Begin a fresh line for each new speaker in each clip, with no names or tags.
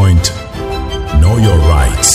Point. Know your rights.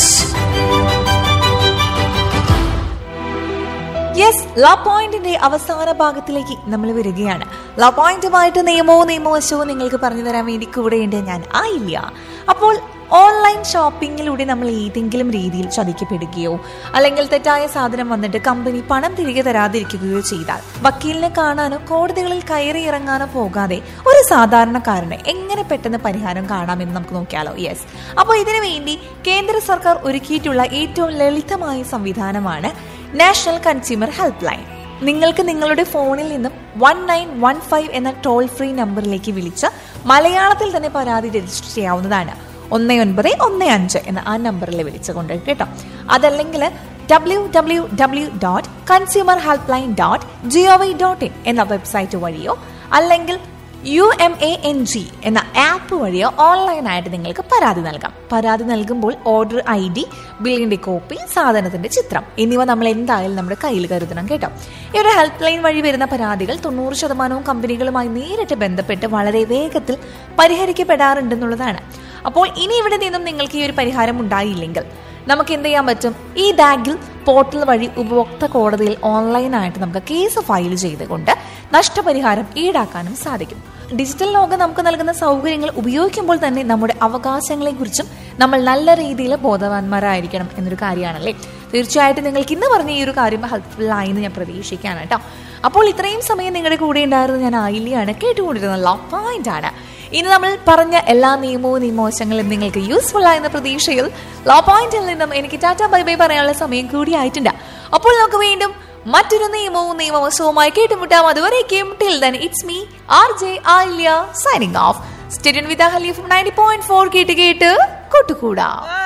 Yes law പോയിന്റിന്റെ അവസാന ഭാഗത്തിലേക്ക് നമ്മൾ വരികയാണ് ലാ പോയിന്റുമായിട്ട് നിയമവും നിയമവശവും നിങ്ങൾക്ക് പറഞ്ഞു തരാൻ വേണ്ടി കൂടെയുണ്ട് ഞാൻ ആയില്ല അപ്പോൾ ഓൺലൈൻ ഷോപ്പിങ്ങിലൂടെ നമ്മൾ ഏതെങ്കിലും രീതിയിൽ ചതിക്കപ്പെടുകയോ അല്ലെങ്കിൽ തെറ്റായ സാധനം വന്നിട്ട് കമ്പനി പണം തിരികെ തരാതിരിക്കുകയോ ചെയ്താൽ വക്കീലിനെ കാണാനോ കോടതികളിൽ കയറി ഇറങ്ങാനോ പോകാതെ ഒരു സാധാരണക്കാരന് എങ്ങനെ പെട്ടെന്ന് പരിഹാരം കാണാമെന്ന് നമുക്ക് നോക്കിയാലോ യെസ് അപ്പോൾ ഇതിനു വേണ്ടി കേന്ദ്ര സർക്കാർ ഒരുക്കിയിട്ടുള്ള ഏറ്റവും ലളിതമായ സംവിധാനമാണ് നാഷണൽ കൺസ്യൂമർ ഹെൽപ്പ് ലൈൻ നിങ്ങൾക്ക് നിങ്ങളുടെ ഫോണിൽ നിന്നും വൺ നയൻ വൺ ഫൈവ് എന്ന ടോൾ ഫ്രീ നമ്പറിലേക്ക് വിളിച്ച് മലയാളത്തിൽ തന്നെ പരാതി രജിസ്റ്റർ ചെയ്യാവുന്നതാണ് ഒന്ന് ഒൻപത് ഒന്ന് അഞ്ച് എന്ന ആ നമ്പറിൽ വിളിച്ചുകൊണ്ട് കേട്ടോ അതല്ലെങ്കിൽ W W W dot consumer help line dot G O V dot in website വഴിയോ അല്ലെങ്കിൽ U M A N G എന്ന ആപ്പ് വഴിയോ ഓൺലൈനായിട്ട് നിങ്ങൾക്ക് പരാതി നൽകാം പരാതി നൽകുമ്പോൾ ഓർഡർ ഐ ഡി ബില്ലിന്റെ കോപ്പി സാധനത്തിന്റെ ചിത്രം എന്നിവ നമ്മൾ എന്തായാലും നമ്മുടെ കയ്യിൽ കരുതണം കേട്ടോ ഈ ഒരു ഹെൽപ്പ് ലൈൻ വഴി വരുന്ന പരാതികൾ തൊണ്ണൂറ് ശതമാനവും കമ്പനികളുമായി നേരിട്ട് ബന്ധപ്പെട്ട് വളരെ വേഗത്തിൽ പരിഹരിക്കപ്പെടാറുണ്ടെന്നുള്ളതാണ് അപ്പോൾ ഇനി ഇവിടെ നിന്നും നിങ്ങൾക്ക് ഈ ഒരു പരിഹാരം ഉണ്ടായില്ലെങ്കിൽ നമുക്ക് എന്ത് ചെയ്യാൻ പറ്റും ഈ ബാഗിൽ പോർട്ടൽ വഴി ഉപഭോക്തൃ കോടതിയിൽ ഓൺലൈനായിട്ട് നമുക്ക് കേസ് ഫയൽ ചെയ്തുകൊണ്ട് നഷ്ടപരിഹാരം ഈടാക്കാനും സാധിക്കും ഡിജിറ്റൽ ലോകം നമുക്ക് നൽകുന്ന സൗകര്യങ്ങൾ ഉപയോഗിക്കുമ്പോൾ തന്നെ നമ്മുടെ അവകാശങ്ങളെക്കുറിച്ചും നമ്മൾ നല്ല രീതിയിൽ ബോധവാന്മാരായിരിക്കണം എന്നൊരു കാര്യമാണല്ലേ തീർച്ചയായിട്ടും നിങ്ങൾക്ക് ഇന്ന് പറഞ്ഞ ഈ ഒരു കാര്യം ഹെൽപ്ഫുൾ ആയി എന്ന് ഞാൻ പ്രതീക്ഷിക്കുകയാണ് കേട്ടോ അപ്പോൾ ഇത്രയും സമയം നിങ്ങളുടെ കൂടെ ഉണ്ടായിരുന്നത് ഞാൻ ആയില്യാണ് കേട്ടുകൊണ്ടിരുന്ന ലോ പോയിന്റ് ആണ് ഇനി നമ്മൾ പറഞ്ഞ എല്ലാ നിയമവും നിയമവശങ്ങളും നിങ്ങൾക്ക് യൂസ്ഫുൾ ആയെന്ന പ്രതീക്ഷയിൽ ലോ പോയിന്റിൽ നിന്നും എനിക്ക് ടാറ്റ ബൈ ബൈ പറയാനുള്ള സമയം കൂടി ആയിട്ടുണ്ട് അപ്പോൾ നമുക്ക് വീണ്ടും മറ്റൊരു നിയമവും നിയമവശവുമായി കേട്ടുമുട്ടാം അതുവരേക്കും till then it's me R J Ayilya signing off സ്റ്റേഡിയൻ വിത്ത് ഹലീഫ് നയൻറ്റി പോയിന്റ് ഫോർ കേട്ട് കേട്ട് കൂട്ടുകൂടാം